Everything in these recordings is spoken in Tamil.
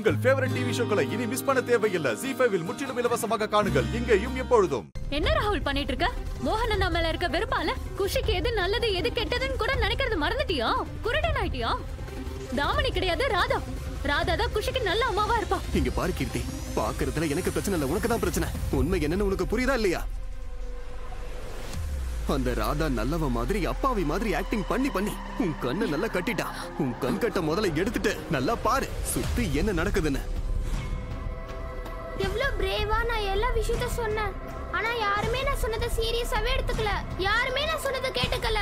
உங்கள் ஃபேவரட் டிவி ஷோக்களை இனி மிஸ் பண்ண தேவையில்லை ஜி ஃபைவில் முற்றிலும் இலவசமாக காணுங்கள் இங்கேயும் எப்பொழுதும் என்ன ராகுல் பண்ணிட்டு இருக்க மோகன் அண்ணா மேல இருக்க வெறுப்பால குஷிக்கு எது நல்லது எது கெட்டதுன்னு கூட நினைக்கிறது மறந்துட்டியா குருடன் ஆயிட்டியா தாமணி கிடையாது ராதா ராதா தான் குஷிக்கு நல்ல அம்மாவா இருப்பா இங்க பாரு கீர்த்தி பாக்குறதுல எனக்கு பிரச்சனை இல்ல உனக்கு தான் பிரச்சனை உண்மை என்னன்னு உனக்கு புரியுதா இல்லையா அந்த ராதா நல்லவ மாதிரி அப்பாவி மாதிரி ஆக்டிங் பண்ணி பண்ணி உன் கண்ணை நல்லா கட்டிட்டா உன் கண் கட்ட முதல்ல எடுத்துட்டு நல்லா பாரு சுத்தி என்ன நடக்குதுன்னு எவ்வளவு பிரேவா நான் எல்லா விஷயத்த சொன்னேன் ஆனா யாருமே நான் சொன்னதை சீரியஸாவே எடுத்துக்கல யாருமே நான் சொன்னதை கேட்டுக்கல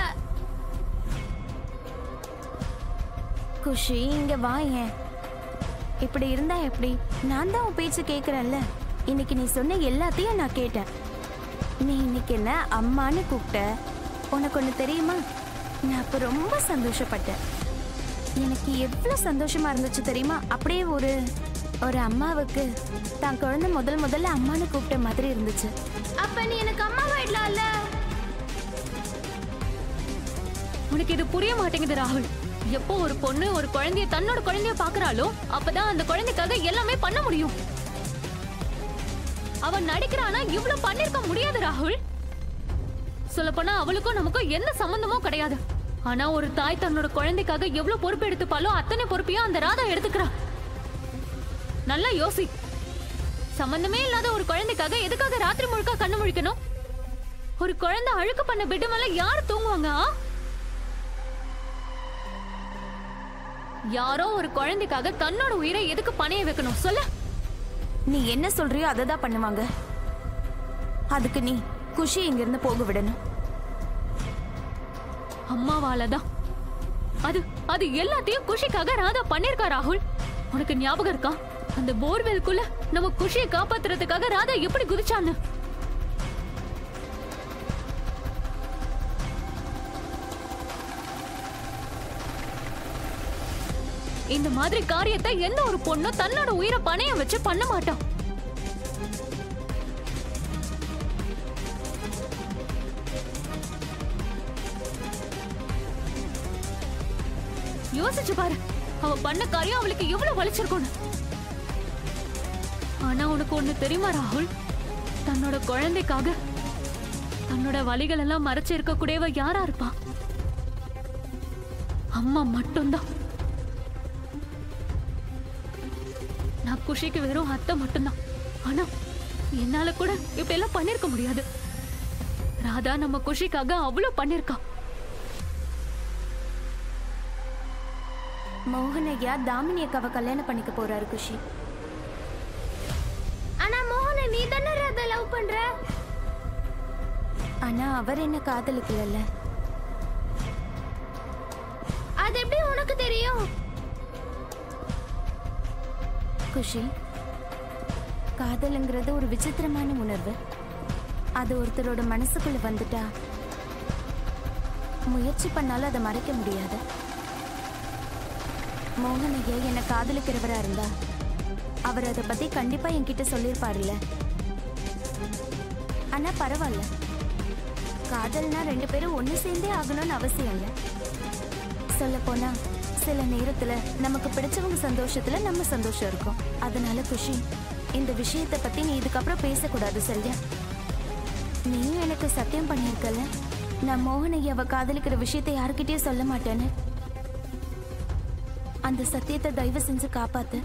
குஷி இங்க வா ஏன் இப்படி இருந்தா எப்படி நான் தான் உன் பேச்சு கேக்குறேன்ல இன்னைக்கு நீ சொன்ன எல்லாத்தையும் நான் கேட்டேன் நீ இன்னைக்கு என்ன அம்மான்னு கூப்பிட்ட உனக்கு ஒண்ணு தெரியுமா நான் அப்ப ரொம்ப சந்தோஷப்பட்டேன் எனக்கு எவ்வளவு சந்தோஷமா இருந்துச்சு தெரியுமா அப்படியே ஒரு ஒரு அம்மாவுக்கு தான் குழந்தை முதல் முதல்ல அம்மான்னு கூப்பிட்ட மாதிரி இருந்துச்சு அப்ப நீ எனக்கு அம்மாவாயிடலாம்ல உனக்கு இது புரிய மாட்டேங்குது ராகுல் எப்போ ஒரு பொண்ணு ஒரு குழந்தைய தன்னோட குழந்தைய பாக்குறாளோ அப்பதான் அந்த குழந்தைக்காக எல்லாமே பண்ண முடியும் அவன் நடிக்கிறானா இவ்வளவு பண்ணிருக்க முடியாது ராகுல் சொல்லப்போனா அவளுக்கும் நமக்கும் எந்த சம்பந்தமும் கிடையாது ஆனா ஒரு தாய் தன்னோட குழந்தைக்காக எவ்வளவு பொறுப்பு எடுத்துப்பாலோ அத்தனை பொறுப்பையும் அந்த ராதா எடுத்துக்கிறா நல்லா யோசி சம்பந்தமே இல்லாத ஒரு குழந்தைக்காக எதுக்காக ராத்திரி முழுக்க கண்ணு முழிக்கணும் ஒரு குழந்தை அழுக்கு பண்ண பெட்டு மேல யார் தூங்குவாங்க ஆ? யாரோ ஒரு குழந்தைக்காக தன்னோட உயிரை எதுக்கு பணைய வைக்கணும் சொல்ல நீ என்ன சொல்றியோ அதை தான் பண்ணுவாங்க அதுக்கு நீ குஷி இங்கிருந்து போக விடணும் அம்மாவால தான் அது அது எல்லாத்தையும் குஷிக்காக ராதா பண்ணிருக்கா ராகுல் உனக்கு ஞாபகம் இருக்கா அந்த போர்வெல்குள்ள நம்ம குஷியை காப்பாத்துறதுக்காக ராதா எப்படி குதிச்சான்னு இந்த மாதிரி காரியத்தை எந்த ஒரு பொண்ணும் தன்னோட உயிரை பணைய வச்சு பண்ண மாட்டான் யோசிச்சு பாரு அவ பண்ண காரியம் அவளுக்கு எவ்வளவு வலிச்சிருக்கும் ஆனா உனக்கு ஒண்ணு தெரியுமா ராகுல் தன்னோட குழந்தைக்காக தன்னோட வலிகள் எல்லாம் மறைச்சு இருக்க கூடியவ யாரா இருப்பா அம்மா மட்டும்தான் நான் குஷிக்கு வெறும் அத்தை மட்டும்தான் ஆனா என்னால கூட இப்படி எல்லாம் பண்ணிருக்க முடியாது ராதா நம்ம குஷிக்காக அவ்வளவு பண்ணிருக்கா மோகனையா தாமினி அக்காவை கல்யாணம் பண்ணிக்க போறாரு குஷி ஆனா மோகனை நீ தானே ராதா லவ் பண்ற ஆனா அவர் என்ன காதலிக்கல அது எப்படி உனக்கு தெரியும் குஷி காதலுங்கிறது ஒரு விசித்திரமான உணர்வு அது ஒருத்தரோட மனசுக்குள்ள வந்துட்டா முயற்சி பண்ணாலும் அதை மறைக்க முடியாது மோகனையா என்னை காதலிக்கிறவரா இருந்தா அவர் அதை பத்தி கண்டிப்பா என்கிட்ட சொல்லியிருப்பாருல்ல ஆனா பரவாயில்ல காதல்னா ரெண்டு பேரும் ஒண்ணு சேர்ந்தே ஆகணும்னு அவசியம் இல்லை சொல்ல போனா சில நேரத்துல நமக்கு பிடிச்சவங்க சந்தோஷத்துல நம்ம சந்தோஷம் இருக்கும் அதனால குஷி இந்த விஷயத்தை பத்தி நீ இதுக்கப்புறம் பேசக்கூடாது சரியா நீயும் எனக்கு சத்தியம் பண்ணியிருக்கல நான் மோகனையாவை காதலிக்கிற விஷயத்தை யாருக்கிட்டயும் சொல்ல மாட்டேன்னு அந்த சத்தியத்தை தயவு செஞ்சு காப்பாத்து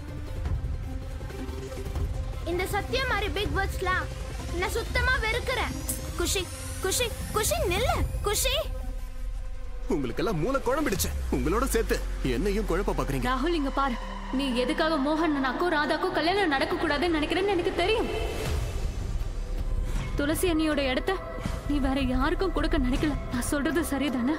இந்த சத்தியம் மாதிரி பிக் வேர்ட்ஸ்லாம் நான் சுத்தமா வெறுக்கிறேன் குஷி குஷி குஷி நில்லு குஷி உங்களுக்கெல்லாம் மூளை குழம்பிடுச்சு உங்களோட சேர்த்து என்னையும் குழப்ப பாக்குறீங்க ராகுல் இங்க பாரு நீ எதுக்காக மோகன் அண்ணாக்கும் ராதாக்கும் கல்யாணம் நடக்க கூடாதுன்னு நினைக்கிறேன்னு எனக்கு தெரியும் துளசி அண்ணியோட இடத்த நீ வேற யாருக்கும் கொடுக்க நினைக்கல நான் சொல்றது சரிதானே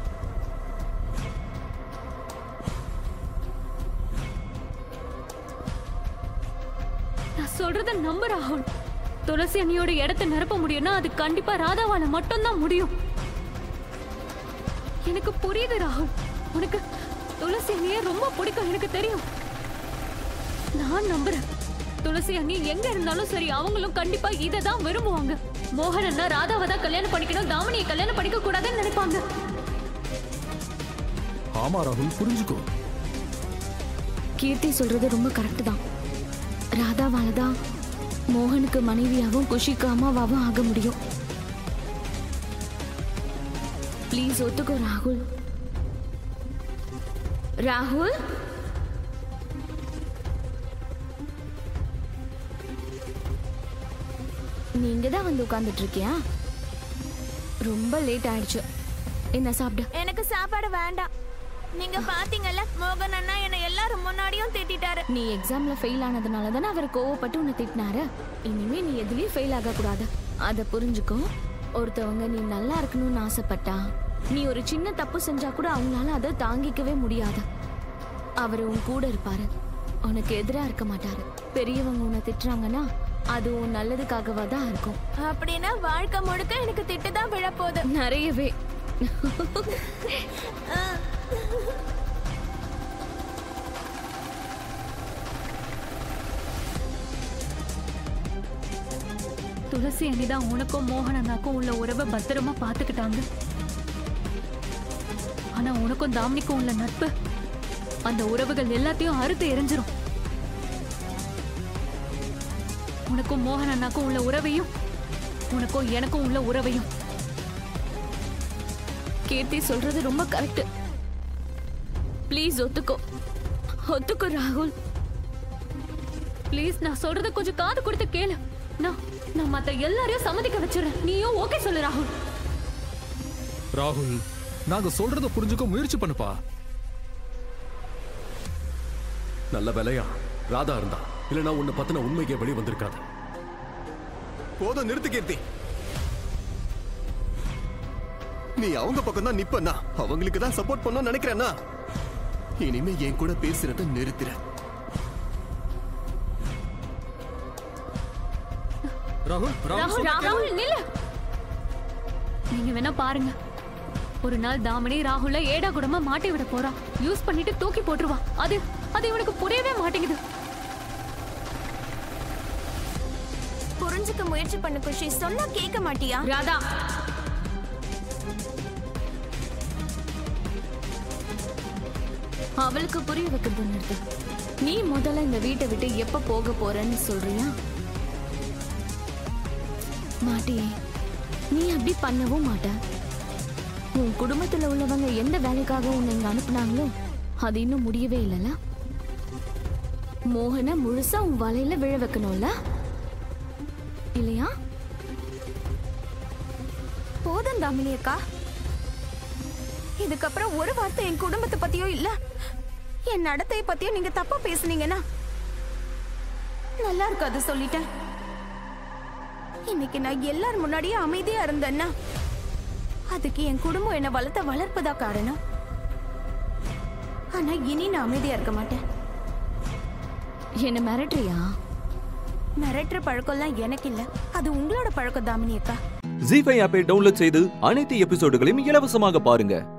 நான் சொல்றத நம்பு ராகுல் துளசி அண்ணியோட இடத்த நிரப்ப முடியும்னா அது கண்டிப்பா ராதாவால மட்டும்தான் முடியும் எனக்கு புரியுது ராகுல் உனக்கு துளசி அண்ணியை ரொம்ப பிடிக்கும் எனக்கு தெரியும் நான் நம்புறேன் துளசி அண்ணி எங்க இருந்தாலும் சரி அவங்களும் கண்டிப்பா இதை தான் விரும்புவாங்க மோகன் அண்ணா ராதாவை தான் கல்யாணம் பண்ணிக்கணும் தாமணியை கல்யாணம் பண்ணிக்க கூடாதுன்னு நினைப்பாங்க ஆமா ராகுல் புரிஞ்சுக்கோ கீர்த்தி சொல்றது ரொம்ப கரெக்ட் தான் ராதாவால தான் மோகனுக்கு மனைவியாவும் குஷிக்கு அம்மாவாவும் ஆக முடியும் ப்ளீஸ் ஒத்துக்கோ ராகுல் ராகுல் நீங்க தான் வந்து உட்கார்ந்துட்டு இருக்கியா ரொம்ப லேட் ஆயிடுச்சு என்ன சாப்பிடு எனக்கு சாப்பாடு வேண்டாம் நீங்க பாத்தீங்கல்ல மோகன் அண்ணா என்ன எல்லாரும் முன்னாடியும் திட்டிட்டாரு நீ எக்ஸாம்ல ஃபெயில் ஆனதுனால தானே அவர் கோவப்பட்டு உன்னை திட்டினாரு இனிமே நீ எதுலயும் ஃபெயில் ஆக கூடாது அதை புரிஞ்சுக்கோ ஒருத்தவங்க நீ நல்லா இருக்கணும்னு ஆசைப்பட்டா நீ ஒரு சின்ன தப்பு செஞ்சா கூட அவங்களால அதை தாங்கிக்கவே முடியாது அவர் உன் கூட இருப்பாரு உனக்கு எதிரா இருக்க மாட்டாரு பெரியவங்க உன்னை திட்டுறாங்கன்னா அது உன் நல்லதுக்காகவா தான் இருக்கும் அப்படின்னா வாழ்க்கை முழுக்க எனக்கு திட்டு தான் விழப்போகுது நிறையவே துளசி அண்ணிதான் உனக்கும் மோகன் அண்ணாக்கும் உள்ள உறவை பத்திரமா பாத்துக்கிட்டாங்க ஆனா உனக்கும் தாமினிக்கும் உள்ள நட்பு அந்த உறவுகள் எல்லாத்தையும் அறுத்து எரிஞ்சிரும் உனக்கும் மோகன் அண்ணாக்கும் உள்ள உறவையும் உனக்கும் எனக்கும் உள்ள உறவையும் கீர்த்தி சொல்றது ரொம்ப கரெக்ட் ப்ளீஸ் ஒத்துக்கோ ஒத்துக்கோ ராகுல் ப்ளீஸ் நான் சொல்றத கொஞ்சம் காது கொடுத்து கேளு நான் நான் மத்த எல்லாரையும் சம்மதிக்க வச்சிடுறேன் நீயும் ஓகே சொல்லு ராகுல் ராகுல் நாங்க சொல்றத புரிஞ்சுக்க முயற்சி பண்ணுப்பா நல்ல வேலையா ராதா இருந்தா இல்லனா உன்னை பத்தின உண்மைக்கே வெளியே வந்திருக்காது போதும் நிறுத்து கீர்த்தி நீ அவங்க பக்கம் தான் நிப்பண்ணா அவங்களுக்கு தான் சப்போர்ட் பண்ண நினைக்கிறேன்னா இனிமே என் கூட பேசுறத நிறுத்துற ராகுல் ராகுல் ராகுல் ராகுல் நில்லு நீங்க வேணா பாருங்க ஒரு நாள் தாமினி ராகுல ஏடா கூடமா மாட்டி விட போறான் யூஸ் பண்ணிட்டு தூக்கி போட்டுருவா அது அது இவனுக்கு புரியவே மாட்டேங்குது புரிஞ்சுக்க முயற்சி பண்ணு குஷி சொன்னா கேட்க மாட்டியா ராதா அவளுக்கு புரிய வைக்கிறது நிறுத்து நீ முதல்ல இந்த வீட்டை விட்டு எப்ப போக போறன்னு சொல்றியா மாட்டியே நீ அப்படி பண்ணவும் மாட்ட உன் குடும்பத்துல உள்ளவங்க எந்த வேலைக்காக உன்னை இங்க அனுப்புனாங்களோ அது இன்னும் முடியவே இல்லைல்ல மோகனை முழுசா உன் வலையில விழ வைக்கணும்ல இல்லையா போதும் தாமினி அக்கா இதுக்கப்புறம் ஒரு வார்த்தை என் குடும்பத்தை பத்தியோ இல்ல என் நடத்தைய பத்தியோ நீங்க தப்பா பேசுனீங்கன்னா நல்லா இருக்காது சொல்லிட்டேன் இன்னைக்கு நான் எல்லார் முன்னாடியே அமைதியா இருந்தேன்னா அதுக்கு என் குடும்பம் என்ன வளர்த்த வளர்ப்பதா காரணம் ஆனா இனி நான் அமைதியா இருக்க மாட்டேன் என்ன மிரட்டுறியா மிரட்டுற பழக்கம்லாம் எனக்கு இல்ல அது உங்களோட பழக்கம் தாமினி அக்கா ஜி ஃபைவ் ஆப்பை டவுன்லோட் செய்து அனைத்து எபிசோடுகளையும் இலவசமாக பாருங்க